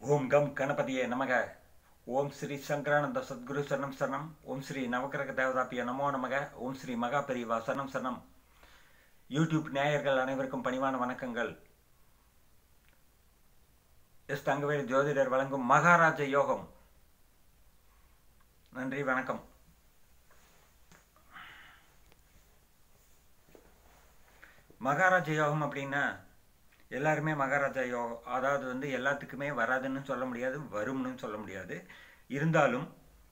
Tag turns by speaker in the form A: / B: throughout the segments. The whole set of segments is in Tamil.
A: ஓம் கம் கணபதியே நமக ஓம் ஸ்ரீ சங்கரானந்த சத்குரு சரணம் சரணம் ஓம் ஸ்ரீ நவக்கிரக தேவதாப்பிய நமோ நமக ஓம் ஸ்ரீ மகா பெரிவா சரணம் சரணம் யூடியூப் நேயர்கள் அனைவருக்கும் பணிவான வணக்கங்கள் எஸ் தங்கவேல் ஜோதிடர் வழங்கும் மகாராஜ யோகம் நன்றி வணக்கம் மகாராஜ யோகம் அப்படின்னா எல்லாருமே மகாராஜா யோகம் அதாவது வந்து எல்லாத்துக்குமே வராதுன்னு சொல்ல முடியாது வரும்னு சொல்ல முடியாது இருந்தாலும்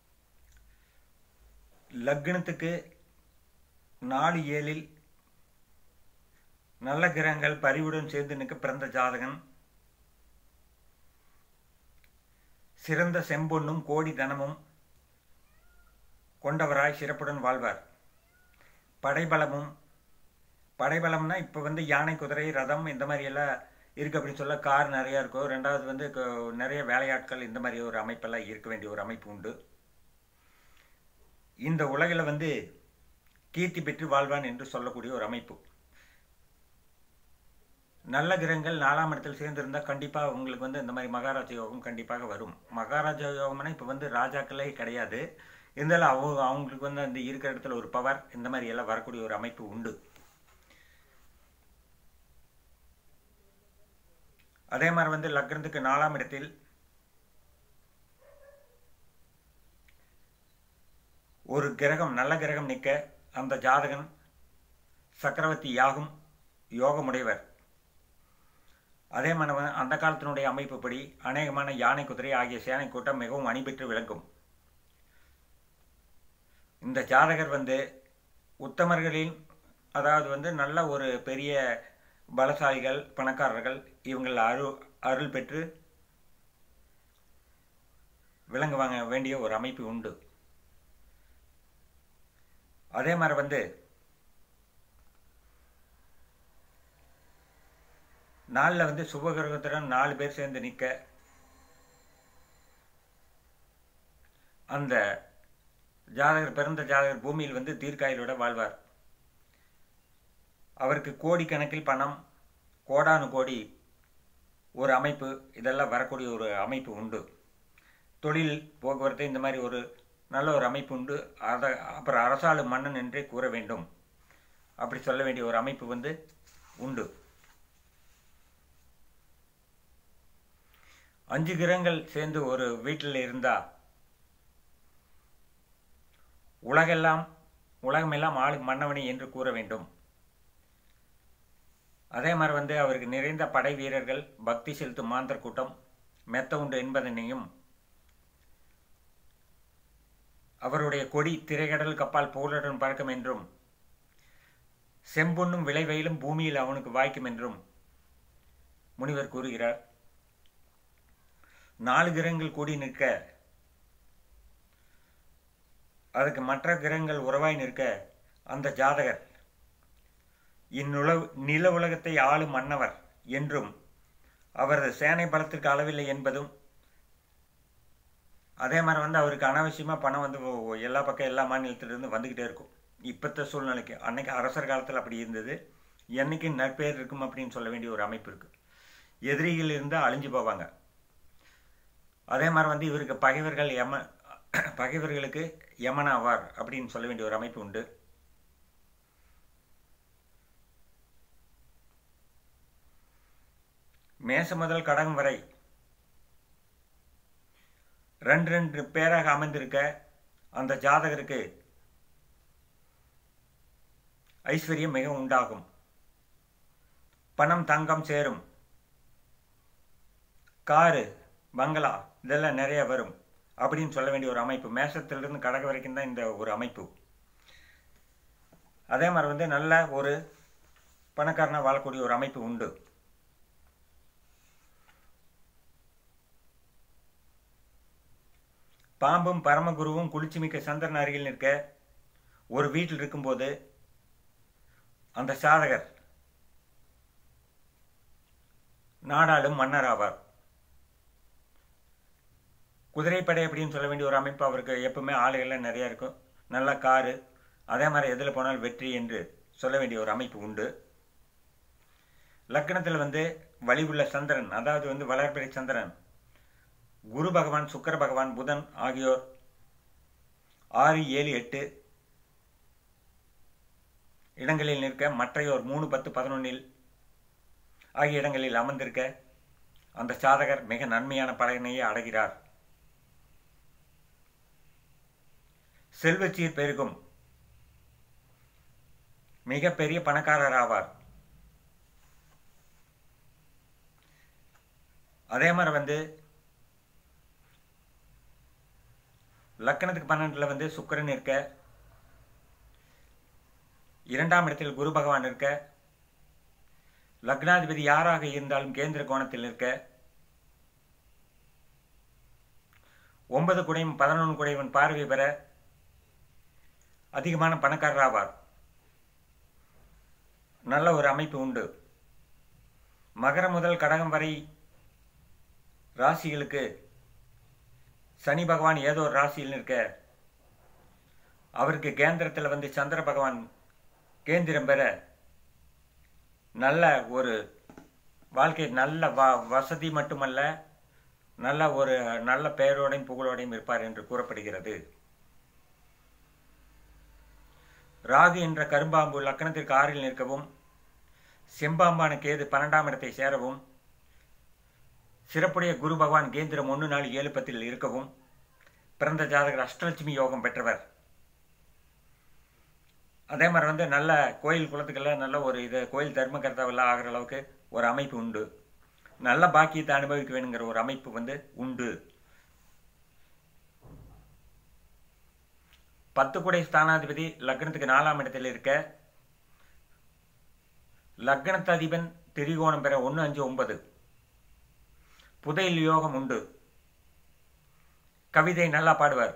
A: லக்னத்துக்கு நாலு ஏழில் நல்ல கிரகங்கள் பரிவுடன் சேர்ந்து நிற்க பிறந்த ஜாதகன் சிறந்த செம்பொன்னும் கோடி தனமும் கொண்டவராய் சிறப்புடன் வாழ்வார் படைபலமும் படைபலம்னா இப்போ வந்து யானை குதிரை ரதம் இந்த மாதிரி எல்லாம் இருக்குது அப்படின்னு சொல்ல கார் நிறையா இருக்கும் ரெண்டாவது வந்து க- நிறைய வேலையாட்கள் இந்த மாதிரி ஒரு அமைப்பெல்லாம் இருக்க வேண்டிய ஒரு அமைப்பு உண்டு இந்த உலகில் வந்து கீர்த்தி பெற்று வாழ்வான் என்று சொல்லக்கூடிய ஒரு அமைப்பு நல்ல கிரகங்கள் நாலாம் இடத்தில் சேர்ந்திருந்தால் கண்டிப்பாக உங்களுக்கு வந்து இந்த மாதிரி மகாராஜ யோகம் கண்டிப்பாக வரும் மகாராஜ யோகம்னா இப்போ வந்து ராஜாக்களே கிடையாது இருந்தாலும் அவங்க அவங்களுக்கு வந்து அந்த இருக்கிற இடத்துல ஒரு பவர் இந்த மாதிரி எல்லாம் வரக்கூடிய ஒரு அமைப்பு உண்டு அதே மாதிரி வந்து லக்னத்துக்கு நாலாம் இடத்தில் ஒரு கிரகம் நல்ல கிரகம் நிற்க அந்த ஜாதகன் சக்கரவர்த்தி யாகும் யோகமுடையவர் அதே மாதிரி வந்து அந்த காலத்தினுடைய அமைப்புப்படி அநேகமான யானை குதிரை ஆகிய சேனை கூட்டம் மிகவும் அணிபெற்று விளங்கும் இந்த ஜாதகர் வந்து உத்தமர்களின் அதாவது வந்து நல்ல ஒரு பெரிய பலசாலிகள் பணக்காரர்கள் இவங்கள் அருள் அருள் பெற்று விளங்குவாங்க வேண்டிய ஒரு அமைப்பு உண்டு அதே மாதிரி வந்து நாளில் வந்து சுபகிரகத்துடன் நாலு பேர் சேர்ந்து நிற்க அந்த ஜாதகர் பிறந்த ஜாதகர் பூமியில் வந்து தீர்க்காயலோட வாழ்வார் அவருக்கு கோடிக்கணக்கில் பணம் கோடானு கோடி ஒரு அமைப்பு இதெல்லாம் வரக்கூடிய ஒரு அமைப்பு உண்டு தொழில் போக்குவரத்து இந்த மாதிரி ஒரு நல்ல ஒரு அமைப்பு உண்டு அதை அப்புறம் அரசாளு மன்னன் என்றே கூற வேண்டும் அப்படி சொல்ல வேண்டிய ஒரு அமைப்பு வந்து உண்டு அஞ்சு கிரகங்கள் சேர்ந்து ஒரு வீட்டில் இருந்தா உலகெல்லாம் உலகமெல்லாம் ஆளு மன்னவனி என்று கூற வேண்டும் அதே மாதிரி வந்து அவருக்கு நிறைந்த படை வீரர்கள் பக்தி செலுத்தும் மாந்தர் கூட்டம் மெத்த உண்டு என்பதனையும் அவருடைய கொடி திரைக்கடல் கப்பால் புகழுடன் பறக்கும் என்றும் செம்பொன்னும் விளைவெயிலும் பூமியில் அவனுக்கு வாய்க்கும் என்றும் முனிவர் கூறுகிறார் நாலு கிரகங்கள் கூடி நிற்க அதுக்கு மற்ற கிரகங்கள் உறவாய் நிற்க அந்த ஜாதகர் இந்நுல நில உலகத்தை ஆளும் மன்னவர் என்றும் அவரது சேனை பலத்திற்கு அளவில்லை என்பதும் அதே மாதிரி வந்து அவருக்கு அனாவசியமாக பணம் வந்து ஒ- ஒ- எல்லா பக்கம் எல்லா மாநிலத்திலிருந்து வந்துக்கிட்டே இருக்கும் இப்பத்த சூழ்நிலைக்கு அன்னைக்கு அரசர் காலத்தில் அப்படி இருந்தது என்னைக்கு நற்பெயர் இருக்கும் அப்படின்னு சொல்ல வேண்டிய ஒரு அமைப்பு இருக்குது எதிரிகள் இருந்தால் அழிஞ்சு போவாங்க அதே மாதிரி வந்து இவருக்கு பகைவர்கள் யம பகைவர்களுக்கு யமன் ஆவார் அப்படின்னு சொல்ல வேண்டிய ஒரு அமைப்பு உண்டு மேசம் முதல் கடகம் வரை ரெண்டு ரெண்டு பேராக அமைந்திருக்க அந்த ஜாதகருக்கு ஐஸ்வர்யம் மிக உண்டாகும் பணம் தங்கம் சேரும் காரு பங்களா இதெல்லாம் நிறைய வரும் அப்படின்னு சொல்ல வேண்டிய ஒரு அமைப்பு மேசத்திலிருந்து கடக வரைக்கும் தான் இந்த ஒரு அமைப்பு அதே மாதிரி வந்து நல்ல ஒரு பணக்காரனாக வாழக்கூடிய ஒரு அமைப்பு உண்டு பாம்பும் பரமகுருவும் குளிச்சுமிக்க சந்திரன் அருகில் நிற்க ஒரு வீட்டில் இருக்கும்போது அந்த சாதகர் நாடாளும் மன்னர் ஆவார் குதிரைப்படை அப்படின்னு சொல்ல வேண்டிய ஒரு அமைப்பு அவருக்கு எப்பவுமே ஆளுகள்லாம் நிறையா இருக்கும் நல்ல காரு அதே மாதிரி எதில் போனால் வெற்றி என்று சொல்ல வேண்டிய ஒரு அமைப்பு உண்டு லக்கணத்தில் வந்து வலிவுள்ள சந்திரன் அதாவது வந்து வளர்பிறை சந்திரன் குரு பகவான் சுக்கர பகவான் புதன் ஆகியோர் ஆறு ஏழு எட்டு இடங்களில் நிற்க மற்றையோர் மூணு பத்து பதினொன்னில் ஆகிய இடங்களில் அமர்ந்திருக்க அந்த சாதகர் மிக நன்மையான பலனையே அடைகிறார் செல்வச்சீர் பெருகும் மிகப்பெரிய பணக்காரர் ஆவார் அதே மாதிரி வந்து லக்கணத்துக்கு பன்னெண்டுல வந்து சுக்கிரன் இருக்க இரண்டாம் இடத்தில் குரு பகவான் இருக்க லக்னாதிபதி யாராக இருந்தாலும் கேந்திர கோணத்தில் இருக்க ஒன்பது குடையும் பதினொன்று குடையவன் பார்வை பெற அதிகமான பணக்காரர் ஆவார் நல்ல ஒரு அமைப்பு உண்டு மகரம் முதல் கடகம் வரை ராசிகளுக்கு சனி பகவான் ஏதோ ஒரு ராசியில் நிற்க அவருக்கு கேந்திரத்தில் வந்து சந்திர பகவான் கேந்திரம் பெற நல்ல ஒரு வாழ்க்கை நல்ல வ வசதி மட்டுமல்ல நல்ல ஒரு நல்ல பெயரோடையும் புகழோடையும் இருப்பார் என்று கூறப்படுகிறது ராகு என்ற கரும்பாம்பு லக்கணத்திற்கு ஆறில் நிற்கவும் செம்பாம்பான கேது பன்னெண்டாம் இடத்தை சேரவும் சிறப்புடைய குரு பகவான் கேந்திரம் ஒன்று நாலு ஏழு பத்தில் இருக்கவும் பிறந்த ஜாதகர் அஷ்டலட்சுமி யோகம் பெற்றவர் அதே மாதிரி வந்து நல்ல கோயில் குளத்துக்கெல்லாம் நல்ல ஒரு இது கோயில் தர்மகர்த்தாவெல்லாம் ஆகிற அளவுக்கு ஒரு அமைப்பு உண்டு நல்ல பாக்கியத்தை அனுபவிக்க வேணுங்கிற ஒரு அமைப்பு வந்து உண்டு பத்து குடை ஸ்தானாதிபதி லக்னத்துக்கு நாலாம் இடத்தில் இருக்க லக்னத்து அதிபன் திரிகோணம் பெற ஒன்று அஞ்சு ஒன்பது புதையில் யோகம் உண்டு கவிதை நல்லா பாடுவார்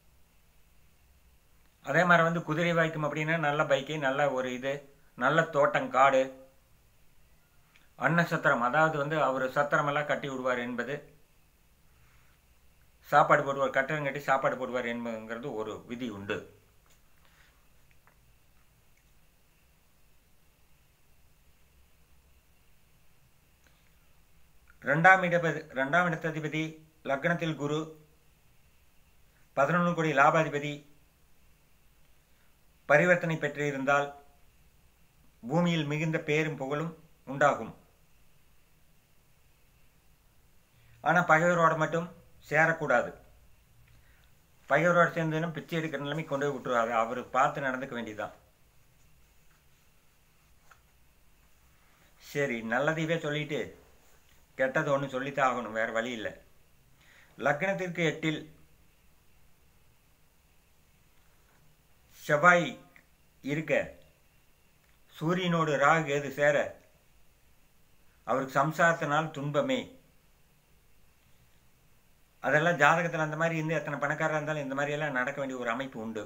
A: அதே மாதிரி வந்து குதிரை வாய்க்கும் அப்படின்னா நல்ல பைக்கு நல்ல ஒரு இது நல்ல தோட்டம் காடு அன்ன சத்திரம் அதாவது வந்து அவர் சத்திரமெல்லாம் கட்டி விடுவார் என்பது சாப்பாடு போடுவார் கட்டடம் கட்டி சாப்பாடு போடுவார் என்பதுங்கிறது ஒரு விதி உண்டு ரெண்டாம் இடபதி ரெண்டாம் இடத்ததிபதி லக்னத்தில் குரு பதினொன்று கோடி லாபாதிபதி பரிவர்த்தனை பெற்றிருந்தால் பூமியில் மிகுந்த பேரும் புகழும் உண்டாகும் ஆனால் பகைவரோட மட்டும் சேரக்கூடாது பகைவரோட சேர்ந்துன்னா பிச்சை எடுக்கிற நிலைமை கொண்டு போய் விட்டுருவாரு அவர் பார்த்து நடந்துக்க வேண்டியதுதான் சரி நல்லதையே சொல்லிட்டு கெட்டது ஒன்று சொல்லித்தான் ஆகணும் வேறு வழி இல்லை லக்னத்திற்கு எட்டில் செவ்வாய் இருக்க சூரியனோடு ராகு எது சேர அவருக்கு சம்சாரத்தினால் துன்பமே அதெல்லாம் ஜாதகத்தில் அந்த மாதிரி இருந்து எத்தனை பணக்காரராக இருந்தாலும் இந்த மாதிரி எல்லாம் நடக்க வேண்டிய ஒரு அமைப்பு உண்டு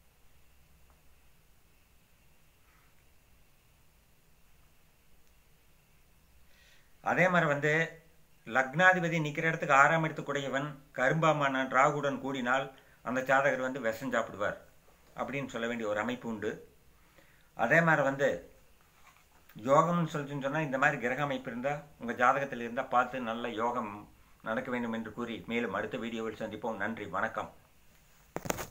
A: அதே மாதிரி வந்து லக்னாதிபதி நிற்கிற இடத்துக்கு ஆறாம் இடத்துக்குடையவன் கரும்பாமான ராகுடன் கூடினால் அந்த ஜாதகர் வந்து விஷம் சாப்பிடுவார் அப்படின்னு சொல்ல வேண்டிய ஒரு அமைப்பு உண்டு அதே மாதிரி வந்து யோகம்னு சொல்லிட்டு சொன்னால் இந்த மாதிரி கிரக அமைப்பு இருந்தால் உங்கள் ஜாதகத்தில் இருந்தால் பார்த்து நல்ல யோகம் நடக்க வேண்டும் என்று கூறி மேலும் அடுத்த வீடியோவில் சந்திப்போம் நன்றி வணக்கம்